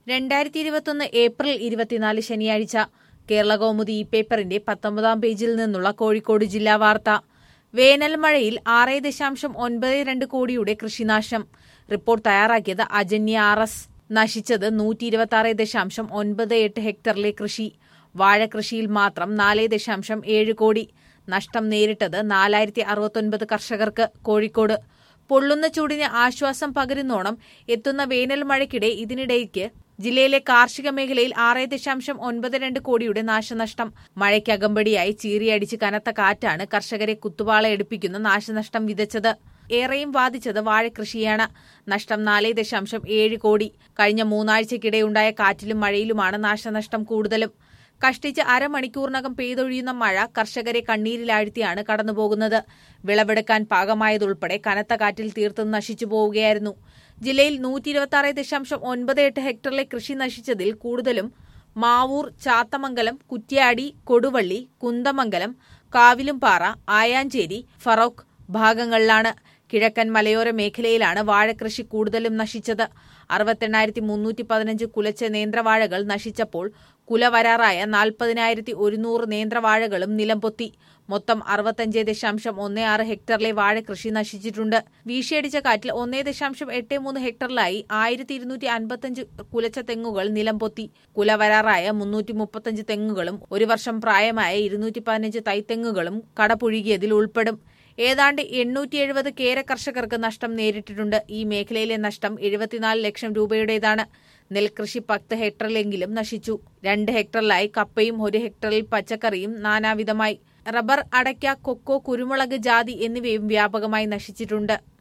രണ്ടായിരത്തി ഇരുപത്തൊന്ന് ഏപ്രിൽ ഇരുപത്തിനാല് ശനിയാഴ്ച കേരള കൗമുദി ഈ പേപ്പറിന്റെ പത്തൊമ്പതാം പേജിൽ നിന്നുള്ള കോഴിക്കോട് ജില്ലാ വാർത്ത വേനൽ മഴയിൽ ആറ് ദശാംശം ഒൻപത് രണ്ട് കോടിയുടെ കൃഷിനാശം റിപ്പോർട്ട് തയ്യാറാക്കിയത് അജന്യ ആർ എസ് നശിച്ചത് നൂറ്റി ഇരുപത്തി ആറ് ദശാംശം ഒൻപത് എട്ട് ഹെക്ടറിലെ കൃഷി വാഴകൃഷിയിൽ മാത്രം നാല് ദശാംശം ഏഴ് കോടി നഷ്ടം നേരിട്ടത് നാലായിരത്തി അറുപത്തൊൻപത് കർഷകർക്ക് കോഴിക്കോട് പൊള്ളുന്ന ചൂടിന് ആശ്വാസം പകരുന്നോണം എത്തുന്ന വേനൽ മഴയ്ക്കിടെ ഇതിനിടയ്ക്ക് ജില്ലയിലെ കാർഷിക മേഖലയിൽ ആറ് ദശാംശം ഒൻപത് രണ്ട് കോടിയുടെ നാശനഷ്ടം മഴയ്ക്കകമ്പടിയായി ചീറിയടിച്ച് കനത്ത കാറ്റാണ് കർഷകരെ കുത്തുവാള എടുപ്പിക്കുന്ന നാശനഷ്ടം വിതച്ചത് ഏറെയും ബാധിച്ചത് വാഴകൃഷിയാണ് നഷ്ടം നാല് ദശാംശം ഏഴ് കോടി കഴിഞ്ഞ മൂന്നാഴ്ചയ്ക്കിടെയുണ്ടായ കാറ്റിലും മഴയിലുമാണ് നാശനഷ്ടം കൂടുതലും കഷ്ടിച്ച് അരമണിക്കൂറിനകം പെയ്തൊഴിയുന്ന മഴ കർഷകരെ കണ്ണീരിലാഴ്ത്തിയാണ് കടന്നുപോകുന്നത് വിളവെടുക്കാൻ പാകമായതുൾപ്പെടെ കനത്ത കാറ്റിൽ തീർത്തും നശിച്ചു പോവുകയായിരുന്നു ജില്ലയിൽ നൂറ്റി ഇരുപത്തി ആറ് ദശാംശം ഒൻപത് എട്ട് ഹെക്ടറിലെ കൃഷി നശിച്ചതിൽ കൂടുതലും മാവൂർ ചാത്തമംഗലം കുറ്റ്യാടി കൊടുവള്ളി കുന്തമംഗലം കാവിലുംപാറ ആയാഞ്ചേരി ഫറോക്ക് ഭാഗങ്ങളിലാണ് കിഴക്കൻ മലയോര മേഖലയിലാണ് വാഴകൃഷി കൂടുതലും നശിച്ചത് അറുപത്തെണ്ണായിരത്തി മുന്നൂറ്റി പതിനഞ്ച് കുലച്ച നേന്ത്രവാഴകൾ നശിച്ചപ്പോൾ കുല വരാറായ നാൽപ്പതിനായിരത്തി ഒരുന്നൂറ് നേന്ത്രവാഴകളും നിലംപൊത്തി മൊത്തം അറുപത്തഞ്ച് ദശാംശം ഒന്ന് ആറ് ഹെക്ടറിലെ വാഴ കൃഷി നശിച്ചിട്ടുണ്ട് വീശിയടിച്ച കാറ്റിൽ ഒന്നേ ദശാംശം എട്ട് മൂന്ന് ഹെക്ടറിലായി ആയിരത്തി ഇരുന്നൂറ്റി അൻപത്തഞ്ച് കുലച്ച തെങ്ങുകൾ നിലംപൊത്തി കുല വരാറായ മുന്നൂറ്റി മുപ്പത്തഞ്ച് തെങ്ങുകളും ഒരു വർഷം പ്രായമായ ഇരുന്നൂറ്റി പതിനഞ്ച് തൈത്തെങ്ങുകളും കടപുഴുകിയതിൽ ഉൾപ്പെടും ഏതാണ്ട് എണ്ണൂറ്റി എഴുപത് കേര കർഷകർക്ക് നഷ്ടം നേരിട്ടിട്ടുണ്ട് ഈ മേഖലയിലെ നഷ്ടം എഴുപത്തിനാല് ലക്ഷം രൂപയുടേതാണ് നെൽകൃഷി പത്ത് ഹെക്ടറിലെങ്കിലും നശിച്ചു രണ്ട് ഹെക്ടറിലായി കപ്പയും ഒരു ഹെക്ടറിൽ പച്ചക്കറിയും നാനാവിധമായി റബ്ബർ അടയ്ക്ക കൊക്കോ കുരുമുളക് ജാതി എന്നിവയും വ്യാപകമായി നശിച്ചിട്ടുണ്ട്